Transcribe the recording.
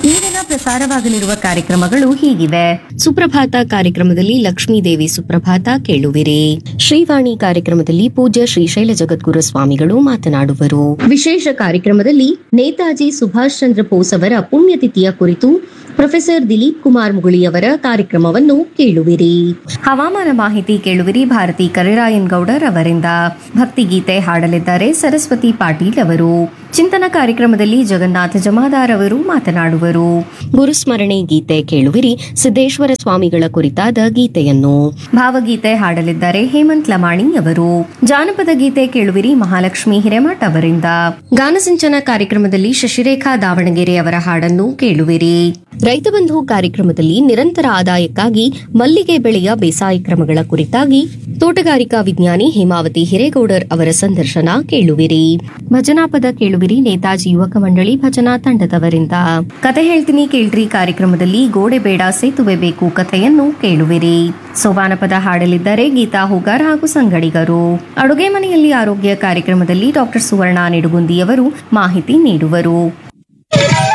ಈ ದಿನ ಪ್ರಸಾರವಾಗಲಿರುವ ಕಾರ್ಯಕ್ರಮಗಳು ಹೀಗಿವೆ ಸುಪ್ರಭಾತ ಕಾರ್ಯಕ್ರಮದಲ್ಲಿ ಲಕ್ಷ್ಮೀದೇವಿ ಸುಪ್ರಭಾತ ಕೇಳುವಿರಿ ಶ್ರೀವಾಣಿ ಕಾರ್ಯಕ್ರಮದಲ್ಲಿ ಪೂಜ್ಯ ಶ್ರೀಶೈಲ ಜಗದ್ಗುರು ಸ್ವಾಮಿಗಳು ಮಾತನಾಡುವರು ವಿಶೇಷ ಕಾರ್ಯಕ್ರಮದಲ್ಲಿ ನೇತಾಜಿ ಸುಭಾಷ್ ಚಂದ್ರ ಬೋಸ್ ಅವರ ಪುಣ್ಯತಿಥಿಯ ಕುರಿತು ಪ್ರೊಫೆಸರ್ ದಿಲೀಪ್ ಕುಮಾರ್ ಮುಗುಳಿಯವರ ಕಾರ್ಯಕ್ರಮವನ್ನು ಕೇಳುವಿರಿ ಹವಾಮಾನ ಮಾಹಿತಿ ಕೇಳುವಿರಿ ಭಾರತಿ ಕರಿರಾಯನ್ ಗೌಡರ್ ಅವರಿಂದ ಭಕ್ತಿಗೀತೆ ಹಾಡಲಿದ್ದಾರೆ ಸರಸ್ವತಿ ಪಾಟೀಲ್ ಅವರು ಚಿಂತನ ಕಾರ್ಯಕ್ರಮದಲ್ಲಿ ಜಗನ್ನಾಥ ಜಮಾದಾರ್ ಅವರು ಮಾತನಾಡುವರು ಗುರುಸ್ಮರಣೆ ಗೀತೆ ಕೇಳುವಿರಿ ಸಿದ್ದೇಶ್ವರ ಸ್ವಾಮಿಗಳ ಕುರಿತಾದ ಗೀತೆಯನ್ನು ಭಾವಗೀತೆ ಹಾಡಲಿದ್ದಾರೆ ಹೇಮಂತ್ ಲಮಾಣಿ ಅವರು ಜಾನಪದ ಗೀತೆ ಕೇಳುವಿರಿ ಮಹಾಲಕ್ಷ್ಮಿ ಹಿರೇಮಠ್ ಅವರಿಂದ ಗಾನಸಿಂಚನ ಕಾರ್ಯಕ್ರಮದಲ್ಲಿ ಶಶಿರೇಖಾ ದಾವಣಗೆರೆ ಅವರ ಹಾಡನ್ನು ಕೇಳುವಿರಿ ರೈತ ಬಂಧು ಕಾರ್ಯಕ್ರಮದಲ್ಲಿ ನಿರಂತರ ಆದಾಯಕ್ಕಾಗಿ ಮಲ್ಲಿಗೆ ಬೆಳೆಯ ಬೇಸಾಯ ಕ್ರಮಗಳ ಕುರಿತಾಗಿ ತೋಟಗಾರಿಕಾ ವಿಜ್ಞಾನಿ ಹೇಮಾವತಿ ಹಿರೇಗೌಡರ್ ಅವರ ಸಂದರ್ಶನ ಕೇಳುವಿರಿ ಭಜನಾ ಪದ ಕೇಳುವಿರಿ ನೇತಾಜಿ ಯುವಕ ಮಂಡಳಿ ಭಜನಾ ತಂಡದವರಿಂದ ಕತೆ ಹೇಳ್ತೀನಿ ಕೇಳ್ರಿ ಕಾರ್ಯಕ್ರಮದಲ್ಲಿ ಗೋಡೆ ಬೇಡ ಸೇತುವೆ ಬೇಕು ಕಥೆಯನ್ನು ಕೇಳುವಿರಿ ಸೋಬಾನ ಪದ ಹಾಡಲಿದ್ದಾರೆ ಗೀತಾ ಹೂಗಾರ್ ಹಾಗೂ ಸಂಗಡಿಗರು ಅಡುಗೆ ಮನೆಯಲ್ಲಿ ಆರೋಗ್ಯ ಕಾರ್ಯಕ್ರಮದಲ್ಲಿ ಡಾಕ್ಟರ್ ಸುವರ್ಣ ನಿಡುಗುಂದಿಯವರು ಮಾಹಿತಿ ನೀಡುವರು